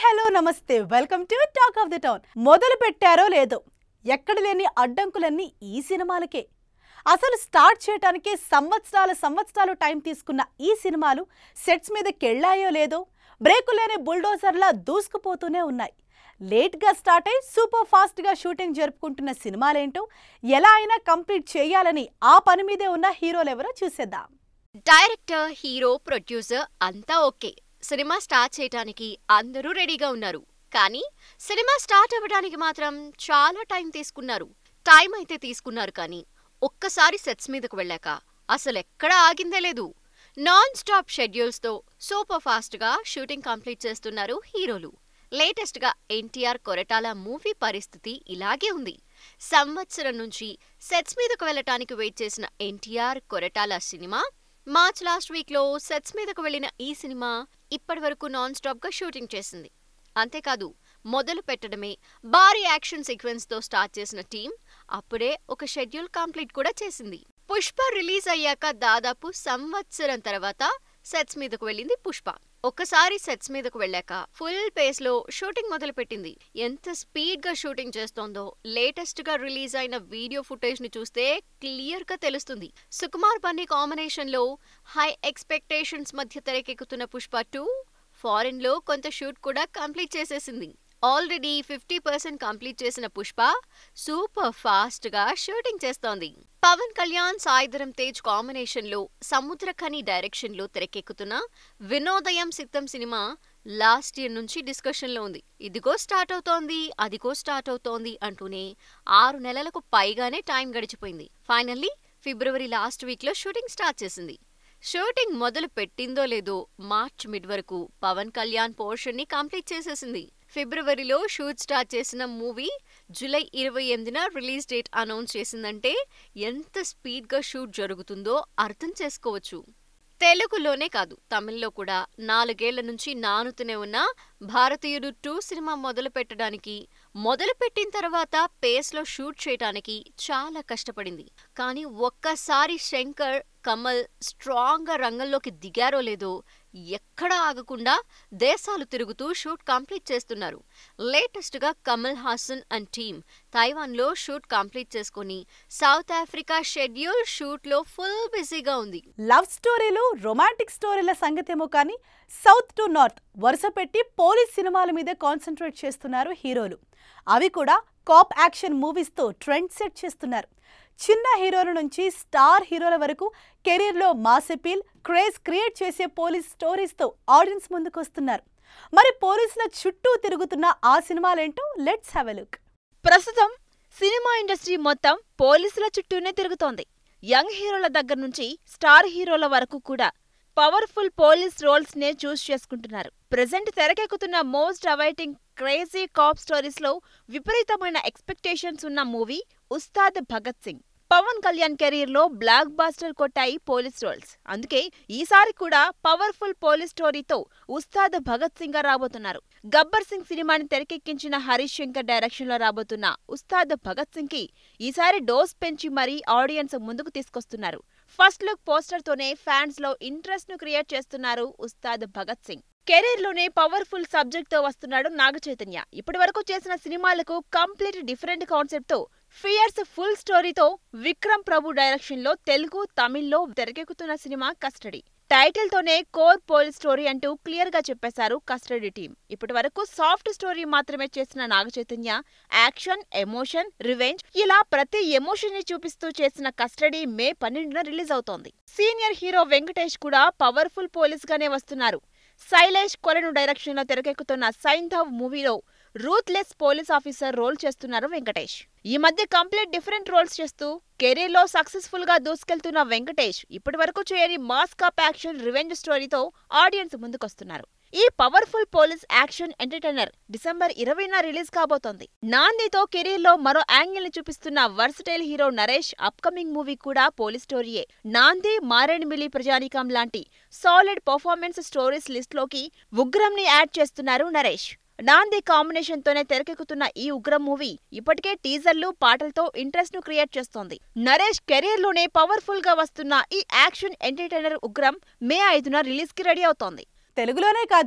hello నమస్తే welcome to talk of the town మొదలు పెట్టారో లేదో ఎక్కడ లేని అడ్డంకులన్నీ ఈ సినిమాలకే అసలు స్టార్ట్ చేయడానికే సంవత్సరాల సంవత్సరాలు టైం తీసుకున్న ఈ సినిమాలు సెట్స్ మీద కెళ్ళాయో లేదో బ్రేకు లేని బుల్డోజర్లా దూసుకుపోతూనే ఉన్నాయి లేట్గా స్టార్ట్ అయి సూపర్ ఫాస్ట్గా షూటింగ్ జరుపుకుంటున్న సినిమాలేంటో ఎలా అయినా కంప్లీట్ చేయాలని ఆ పని మీదే ఉన్న హీరోలెవరో చూసేద్దాం డైరెక్టర్ హీరో ప్రొడ్యూసర్ అంతా ఓకే సినిమా స్టార్ట్ చేయడానికి అందరూ రెడీగా ఉన్నారు కానీ సినిమా స్టార్ట్ అవ్వడానికి మాత్రం చాలా టైం తీసుకున్నారు టైం అయితే తీసుకున్నారు కానీ ఒక్కసారి సెట్స్ మీదకు వెళ్ళాక అసలు ఎక్కడా ఆగిందే లేదు నాన్ స్టాప్ షెడ్యూల్స్తో సూపర్ ఫాస్ట్గా షూటింగ్ కంప్లీట్ చేస్తున్నారు హీరోలు లేటెస్ట్గా ఎన్టీఆర్ కొరటాల మూవీ పరిస్థితి ఇలాగే ఉంది సంవత్సరం నుంచి సెట్స్ మీదకు వెళ్ళటానికి వెయిట్ చేసిన NTR Koratala cinema March last వీక్లో సెట్స్ మీదకు వెళ్లిన ఈ సినిమా ఇప్పటి వరకు నాన్ స్టాప్గా షూటింగ్ చేసింది అంతేకాదు మొదలు పెట్టడమే భారీ యాక్షన్ సీక్వెన్స్తో స్టార్ట్ చేసిన టీం అప్పుడే ఒక షెడ్యూల్ కంప్లీట్ కూడా చేసింది పుష్ప రిలీజ్ అయ్యాక దాదాపు సంవత్సరం తర్వాత సెట్స్ మీదకు వెళ్ళింది పుష్ప ఒక్కసారి సెట్స్ మీదకు వెళ్ళాక ఫుల్ పేస్ లో షూటింగ్ మొదలుపెట్టింది ఎంత స్పీడ్ గా షూటింగ్ చేస్తోందో లేటెస్ట్ గా రిలీజ్ అయిన వీడియో ఫుటేజ్ ని చూస్తే క్లియర్ గా తెలుస్తుంది సుకుమార్ బన్నీ కాంబినేషన్ లో హై ఎక్స్పెక్టేషన్స్ మధ్య తెరకెక్కుతున్న పుష్ప టూ ఫారెన్ లో కొంత షూట్ కూడా కంప్లీట్ చేసేసింది ఆల్రెడీ ఫిఫ్టీ పర్సెంట్ కంప్లీట్ చేసిన పుష్ప సూపర్ ఫాస్ట్ గా షూటింగ్ చేస్తోంది పవన్ కళ్యాణ్ సాయిధరం తేజ్ కాంబినేషన్ లో సముద్రఖని డైరెక్షన్ లో తెరకెక్కుతున్న Vinodhaya Sitham cinema last year నుంచి డిస్కషన్ లో ఉంది ఇదిగో స్టార్ట్ అవుతోంది అదిగో స్టార్ట్ అవుతోంది అంటూనే ఆరు నెలలకు పైగానే టైం గడిచిపోయింది ఫైనల్లీ ఫిబ్రవరి లాస్ట్ వీక్ లో షూటింగ్ స్టార్ట్ చేసింది షూటింగ్ మొదలు పెట్టిందో లేదో మార్చ్ మిడ్ వరకు పవన్ కళ్యాణ్ పోర్షన్ ని కంప్లీట్ చేసేసింది ఫిబ్రవరిలో షూట్ స్టార్ట్ చేసిన మూవీ జూలై ఇరవై ఎనిమిదిన రిలీజ్ డేట్ అనౌన్స్ చేసిందంటే ఎంత స్పీడ్గా షూట్ జరుగుతుందో అర్థం చేసుకోవచ్చు తెలుగులోనే కాదు తమిళ్లో కూడా నాలుగేళ్ల నుంచి నానుతూనే ఉన్న భారతీయుడు టూ సినిమా మొదలు పెట్టడానికి మొదలు పెట్టిన తర్వాత పేస్లో షూట్ చేయడానికి చాలా కష్టపడింది కానీ ఒక్కసారి శంకర్ కమల్ స్ట్రాంగ్గా రంగంలోకి దిగారో లేదో ఎక్కడా ఆగకుండా దేశాలు తిరుగుతూ షూట్ కంప్లీట్ చేస్తున్నారు లేటెస్ట్గా కమల్ హాసన్ అండ్ టీమ్ తైవాన్లో షూట్ కంప్లీట్ చేసుకుని సౌత్ ఆఫ్రికా షెడ్యూల్ షూట్లో ఫుల్ బిజీగా ఉంది లవ్ స్టోరీలు రొమాంటిక్ స్టోరీల సంగతేమో కానీ సౌత్ టు నార్త్ వరుస పెట్టి పోలీస్ సినిమాల మీదే కాన్సన్ట్రేట్ చేస్తున్నారు హీరోలు అవి కూడా కాప్ యాక్షన్ మూవీస్తో ట్రెండ్ సెట్ చేస్తున్నారు చిన్న హీరోల నుంచి స్టార్ హీరోల వరకు కెరీర్లో మాస్ అపీల్ క్రేజ్ క్రియేట్ చేసే పోలీస్ స్టోరీస్తో ఆడియన్స్ ముందుకు వస్తున్నారు మరి పోలీసుల చుట్టూ తిరుగుతున్న ఆ సినిమాలేంటో లెట్స్ హ్యావ్ ఎ లుక్ ప్రస్తుతం సినిమా ఇండస్ట్రీ మొత్తం పోలీసుల చుట్టూనే తిరుగుతోంది యంగ్ హీరోల దగ్గర నుంచి స్టార్ హీరోల వరకు కూడా పవర్ఫుల్ పోలీస్ రోల్స్ నే చూస్ చేసుకుంటున్నారు ప్రెసెంట్ తెరకెక్కుతున్న most awaiting crazy cop stories లో విపరీతమైన ఎక్స్పెక్టేషన్స్ ఉన్న మూవీ ఉస్తాద్ భగత్ సింగ్ పవన్ కళ్యాణ్ కెరీర్ లో బ్లాక్ బాస్టర్ కొట్టాయి పోలీస్ రోల్స్ అందుకే ఈసారి కూడా పవర్ఫుల్ పోలీస్ స్టోరీతో ఉస్తాద్ భగత్ సింగ్ గా రాబోతున్నారు గబ్బర్ సింగ్ సినిమాని తెరకెక్కించిన హరీష్ శంకర్ డైరెక్షన్ లో రాబోతున్న ఉస్తాద్ భగత్ సింగ్ కి ఈసారి డోస్ పెంచి మరీ ఆడియన్స్ ముందుకు తీసుకొస్తున్నారు ఫస్ట్ లుక్ పోస్టర్ తోనే ఫ్యాన్స్ లో ఇంట్రెస్ట్ ను క్రియేట్ చేస్తున్నారు ఉస్తాద్ భగత్ సింగ్ కెరీర్ లోనే పవర్ఫుల్ సబ్జెక్ట్ తో వస్తున్నాడు నాగ చైతన్య ఇప్పటి వరకు చేసిన సినిమాలకు కంప్లీట్ డిఫరెంట్ కాన్సెప్ట్ తో ఫియర్స్ ఫుల్ స్టోరీతో విక్రమ్ ప్రభు డైరెక్షన్ లో తెలుగు తమిళ్లో తెరకెక్కుతున్న సినిమా కస్టడీ టైటిల్ తోనే కోర్ పోలీస్ స్టోరీ అంటూ క్లియర్ గా చెప్పేశారు కస్టడీ టీం ఇప్పటి వరకు సాఫ్ట్ స్టోరీ మాత్రమే చేసిన Naga Chaitanya action emotion revenge ఇలా ప్రతి ఎమోషన్ ని చూపిస్తూ చేసిన కస్టడీ మే పన్నెండున రిలీజ్ అవుతోంది సీనియర్ హీరో వెంకటేష్ కూడా పవర్ఫుల్ పోలీస్ గానే వస్తున్నారు శైలేష్ కొలను డైరెక్షన్ లో తెరకెక్కుతున్న సైంధవ్ మూవీలో రూత్లెస్ పోలీస్ ఆఫీసర్ రోల్ చేస్తున్నారు వెంకటేష్ ఈ మధ్య కంప్లీట్ డిఫరెంట్ రోల్స్ చేస్తూ కెరీర్ లో సక్సెస్ఫుల్ గా దూసుకెళ్తున్న వెంకటేష్ ఇప్పటి వరకు చేయని మాస్ కాప్ యాక్షన్ రివెంజ్ స్టోరీతో ఆడియన్స్ ముందుకొస్తున్నారు ఈ powerful police action entertainer December ఇరవైన రిలీజ్ కాబోతోంది నాందితో కెరీర్ లో మరో యాంగిల్ ని చూపిస్తున్న versatile hero Naresh upcoming movie కూడా పోలీస్ స్టోరీయే నాంది మారేడుమిల్లి ప్రజానీకం లాంటి సాలిడ్ పర్ఫార్మెన్స్ స్టోరీస్ లిస్ట్ లోకి ఉగ్రం ని యాడ్ చేస్తున్నారు నరేష్ నాంది కాంబినేషన్ తోనే తెరకెక్కుతున్న ఈ ఉగ్రం మూవీ ఇప్పటికే టీజర్లు పాటలతో ఇంట్రెస్ట్ ను క్రియేట్ చేస్తోంది నరేష్ కెరీర్ లోనే పవర్ఫుల్ గా వస్తున్న ఈ యాక్షన్ ఎంటర్టైనర్ ఉగ్రం మే ఐదున రిలీజ్ కి రెడీ అవుతోంది తెలుగులోనే కాదు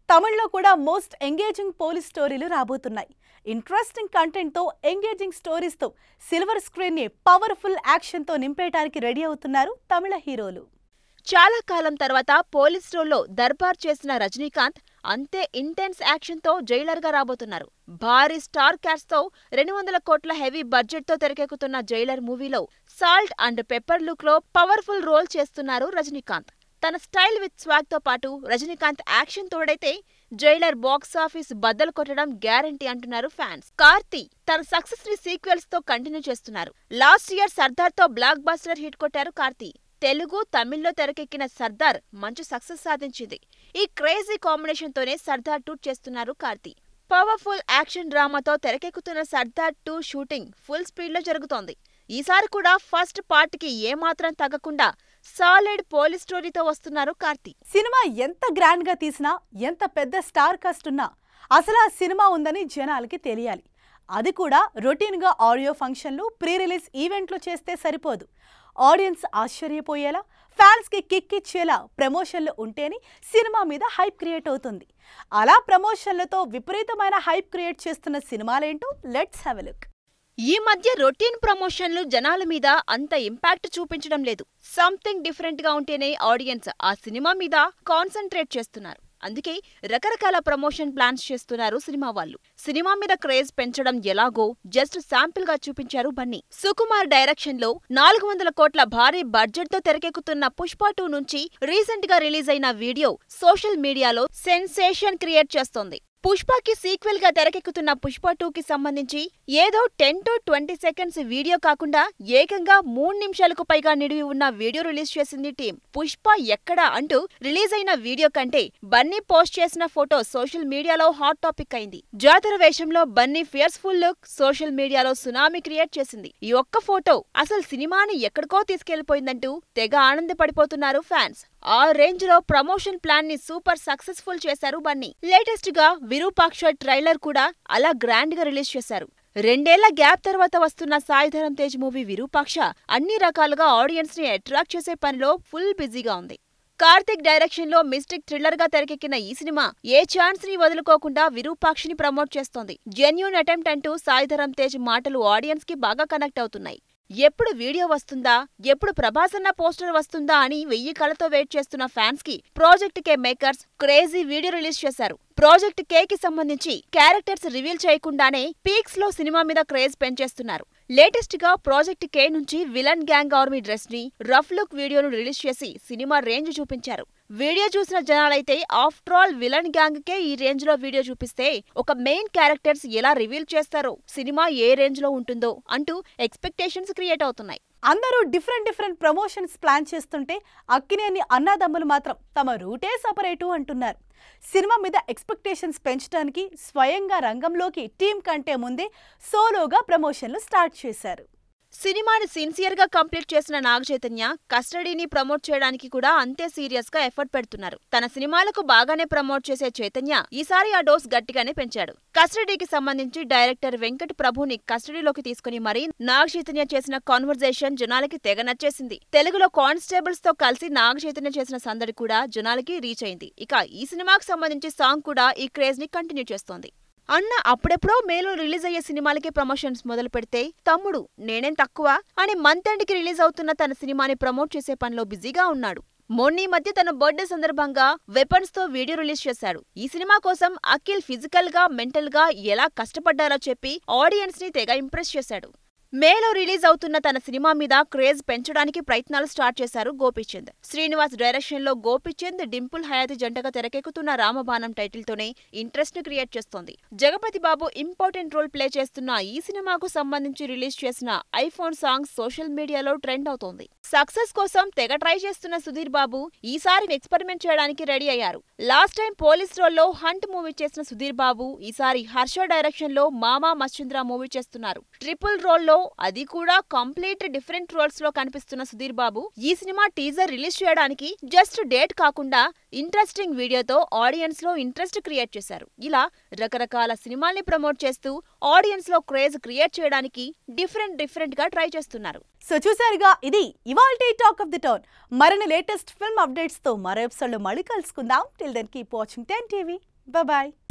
తమిళ్లో కూడా మోస్ట్ ఎంగేజింగ్ పోలీస్ స్టోరీలు రాబోతున్నాయి ఇంట్రెస్టింగ్ కంటెంట్తో ఎంగేజింగ్ స్టోరీస్తో సిల్వర్ స్క్రీన్ని పవర్ఫుల్ యాక్షన్తో నింపేయడానికి రెడీ అవుతున్నారు తమిళ హీరోలు చాలా కాలం తర్వాత పోలీస్ రోల్లో దర్బార్ చేసిన రజనీకాంత్ అంతే ఇంటెన్స్ యాక్షన్తో జైలర్గా రాబోతున్నారు భారీ స్టార్ క్యాస్ట్తో రెండు వందల కోట్ల హెవీ బడ్జెట్తో తెరకెక్కుతున్న జైలర్ మూవీలో సాల్ట్ అండ్ పెప్పర్ లుక్లో పవర్ఫుల్ రోల్ చేస్తున్నారు రజనీకాంత్ తన స్టైల్ విత్ స్వాగ్ తో పాటు రజనీకాంత్ యాక్షన్ తోడైతే జైలర్ బాక్స్ ఆఫీస్ బద్దలు కొట్టడం గ్యారంటీ అంటున్నారు ఫ్యాన్స్ కార్తీ తన సక్సెస్ ని సీక్వెల్స్ తో కంటిన్యూ చేస్తున్నారు లాస్ట్ ఇయర్ సర్దార్ తో బ్లాక్ బస్టర్ హిట్ కొట్టారు కార్తీ తెలుగు తమిళ్లో తెరకెక్కిన సర్దార్ మంచి సక్సెస్ సాధించింది ఈ క్రేజీ కాంబినేషన్ తోనే సర్దార్ టూ చేస్తున్నారు కార్తీ పవర్ఫుల్ యాక్షన్ డ్రామాతో తెరకెక్కుతున్న Sardar two shooting full speed లో జరుగుతోంది ఈసారి కూడా ఫస్ట్ పార్ట్ కి ఏమాత్రం తగ్గకుండా సాలిడ్ పోలీస్ స్టోరీతో వస్తున్నారు కార్తీ సినిమా ఎంత గ్రాండ్ గా తీసినా ఎంత పెద్ద స్టార్ కాస్ట్ ఉన్నా అసలు ఆ సినిమా ఉందని జనాలకి తెలియాలి అది కూడా రొటీన్గా ఆడియో ఫంక్షన్లు ప్రీ రిలీజ్ ఈవెంట్లు చేస్తే సరిపోదు ఆడియన్స్ ఆశ్చర్యపోయేలా ఫ్యాన్స్కి కిక్ ఇచ్చేలా ప్రమోషన్లు ఉంటేనే సినిమా మీద హైప్ క్రియేట్ అవుతుంది అలా ప్రమోషన్లతో విపరీతమైన హైప్ క్రియేట్ చేస్తున్న సినిమాలేంటో లెట్స్ హ్యావ్ లుక్ ఈ మధ్య రొటీన్ ప్రమోషన్లు జనాల మీద అంత ఇంపాక్ట్ చూపించడం లేదు సంథింగ్ డిఫరెంట్ గా ఉంటేనే ఆడియన్స్ ఆ సినిమా మీద కాన్సన్ట్రేట్ చేస్తున్నారు అందుకే రకరకాల ప్రమోషన్ ప్లాన్స్ చేస్తున్నారు సినిమా వాళ్ళు సినిమా మీద క్రేజ్ పెంచడం ఎలాగో జస్ట్ శాంపిల్ గా చూపించారు బన్నీ సుకుమార్ డైరెక్షన్ లో నాలుగు వందల కోట్ల భారీ బడ్జెట్ తో తెరకెక్కుతున్న పుష్ప టూ నుంచి రీసెంట్ గా రిలీజ్ అయిన వీడియో సోషల్ మీడియాలో సెన్సేషన్ క్రియేట్ చేస్తోంది పుష్పకి సీక్వెల్ గా తెరకెక్కుతున్న పుష్ప టూకి సంబంధించి ఏదో ten to twenty seconds video కాకుండా ఏకంగా మూడు నిమిషాలకు పైగా నిడివి ఉన్న వీడియో రిలీజ్ చేసింది టీం పుష్ప ఎక్కడా అంటూ రిలీజ్ అయిన వీడియో కంటే బన్నీ పోస్ట్ చేసిన ఫోటో సోషల్ మీడియాలో హాట్ టాపిక్ అయింది జాతర వేషంలో బన్నీ ఫియర్స్ఫుల్ లుక్ సోషల్ మీడియాలో సునామీ క్రియేట్ చేసింది ఈ ఒక్క ఫోటో అసలు సినిమాని ఎక్కడికో తీసుకెళ్లిపోయిందంటూ తెగ ఆనందపడిపోతున్నారు ఫ్యాన్స్ ఆ రేంజ్ లో ప్రమోషన్ ప్లాన్ ని సూపర్ సక్సెస్ఫుల్ చేశారు బన్నీ లేటెస్ట్ గా విరూపాక్ష ట్రైలర్ కూడా అలా గ్రాండ్ గా రిలీజ్ చేశారు రెండేళ్ల గ్యాప్ తర్వాత వస్తున్న సాయిధరం తేజ్ మూవీ విరూపాక్ష అన్ని రకాలుగా ఆడియన్స్ ని అట్రాక్ట్ చేసే పనిలో ఫుల్ బిజీగా ఉంది కార్తిక్ డైరెక్షన్ లో మిస్టిక్ థ్రిల్లర్ గా తెరకెక్కిన ఈ సినిమా ఏ ఛాన్స్ ని వదులుకోకుండా విరూపాక్షిని ప్రమోట్ చేస్తోంది జెన్యూన్ అటెంప్ట్ అంటూ సాయిధరం తేజ్ మాటలు ఆడియన్స్ కి బాగా కనెక్ట్ అవుతున్నాయి ఎప్పుడు వీడియో వస్తుందా ఎప్పుడు ప్రభాస్ అన్న పోస్టర్ వస్తుందా అని వెయ్యి కళతో వెయిట్ చేస్తున్న ఫ్యాన్స్ కి project K makers crazy video release చేశారు ప్రాజెక్ట్ కే కి సంబంధించి క్యారెక్టర్స్ రివీల్ చేయకుండానే పీక్స్ లో సినిమా మీద క్రేజ్ పెంచేస్తున్నారు లేటెస్ట్ గా ప్రాజెక్ట్ కే నుంచి విలన్ గ్యాంగ్ ఆర్మీ డ్రెస్ ని రఫ్ లుక్ వీడియోను రిలీజ్ చేసి సినిమా రేంజ్ చూపించారు వీడియో చూసిన జనాలైతే ఆఫ్టర్ ఆల్ విలన్ గ్యాంగ్ కే ఈ రేంజ్ లో వీడియో చూపిస్తే ఒక మెయిన్ క్యారెక్టర్స్ ఎలా రివీల్ చేస్తారో సినిమా ఏ రేంజ్ లో ఉంటుందో అంటూ ఎక్స్పెక్టేషన్స్ క్రియేట్ అవుతున్నాయి అందరూ డిఫరెంట్ డిఫరెంట్ ప్రమోషన్స్ ప్లాన్ చేస్తుంటే అక్కినేని అన్నాదమ్ములు మాత్రం తమ రూటే సపరేటు అంటున్నారు సినిమా మీద ఎక్స్పెక్టేషన్స్ పెంచడానికి స్వయంగా రంగంలోకి టీం కంటే ముందే సోలోగా ప్రమోషన్లు స్టార్ట్ చేశారు సినిమాని సిన్సియర్ గా కంప్లీట్ చేసిన నాగ చైతన్య కస్టడీని ప్రమోట్ చేయడానికి కూడా అంతే సీరియస్ గా ఎఫర్ట్ పెడుతున్నారు తన సినిమాలకు బాగానే ప్రమోట్ చేసే చైతన్య ఈసారి ఆ డోస్ గట్టిగానే పెంచాడు కస్టడీకి సంబంధించి డైరెక్టర్ వెంకట్ ప్రభుని కస్టడీలోకి తీసుకుని మరీ నాగ చైతన్య చేసిన కాన్వర్జేషన్ జనాలకి తెగ నచ్చేసింది తెలుగులో కానిస్టేబుల్స్ తో కలిసి నాగ చైతన్య చేసిన సందడి కూడా జనాలకి రీచ్ అయింది ఇక ఈ సినిమాకి సంబంధించి సాంగ్ కూడా ఈ క్రేజ్ ని కంటిన్యూ చేస్తోంది అన్న అప్పుడెప్పుడో మేలో రిలీజ్ అయ్యే సినిమాలకి ప్రమోషన్స్ మొదలు పెడితే తమ్ముడు నేనేం తక్కువ అని మంత్ ఎండ్కి రిలీజ్ అవుతున్న తన సినిమాని ప్రమోట్ చేసే పనిలో బిజీగా ఉన్నాడు మొన్న ఈ మధ్య తన బర్త్డే సందర్భంగా వెపన్స్ తో వీడియో రిలీజ్ చేశాడు ఈ సినిమా కోసం అఖిల్ ఫిజికల్ గా మెంటల్ గా ఎలా కష్టపడ్డారో చెప్పి ఆడియన్స్ ని తెగ ఇంప్రెస్ చేశాడు మేలో రిలీజ్ అవుతున్న తన సినిమా మీద క్రేజ్ పెంచడానికి ప్రయత్నాలు స్టార్ట్ చేశారు గోపీచంద్ శ్రీనివాస్ డైరెక్షన్ లో గోపీచంద్ డింపుల్ హయాతి జంటగా తెరకెక్కుతున్న రామబాణం టైటిల్ తోనే ఇంట్రెస్ట్ ను క్రియేట్ చేస్తోంది Jagapathi Babu important role play చేస్తున్న ఈ సినిమాకు సంబంధించి రిలీజ్ చేసిన ఐఫోన్ సాంగ్ సోషల్ మీడియాలో ట్రెండ్ అవుతోంది సక్సెస్ కోసం తెగ ట్రై చేస్తున్న సుధీర్ బాబు ఈసారి ఎక్స్పెరిమెంట్ చేయడానికి రెడీ అయ్యారు లాస్ట్ టైం పోలీస్ రోల్లో హంట్ మూవీ చేసిన సుధీర్ బాబు ఈసారి హర్ష డైరెక్షన్ లో మామా మశ్చంద్ర మూవీ చేస్తున్నారు ట్రిపుల్ రోల్లో అది కూడా కంప్లీట్ డిఫరెంట్ రోల్స్ లో కనిపిస్తున్న సుధీర్ బాబు ఈ సినిమా టీజర్ రిలీజ్ చేయడానికి జస్ట్ డేట్ కాకుండా ఇంట్రెస్టింగ్ వీడియోతో ఆడియన్స్ లో ఇంట్రెస్ట్ క్రియేట్ చేశారు ఇలా రకరకాల సినిమాల్ని ప్రమోట్ చేస్తూ ఆడియన్స్ లో క్రేజ్ క్రియేట్ చేయడానికి డిఫరెంట్ డిఫరెంట్ గా ట్రై చేస్తున్నారు సో చూసారుగా ఇది ఇవాల్టి టాక్ ఆఫ్ ది టౌన్ మరిన్ని లేటెస్ట్ ఫిల్మ్ అప్డేట్స్ తో మరో ఎపిసోడ్ లో మళ్ళీ కలుసుకుందాం till then keep watching ten TV bye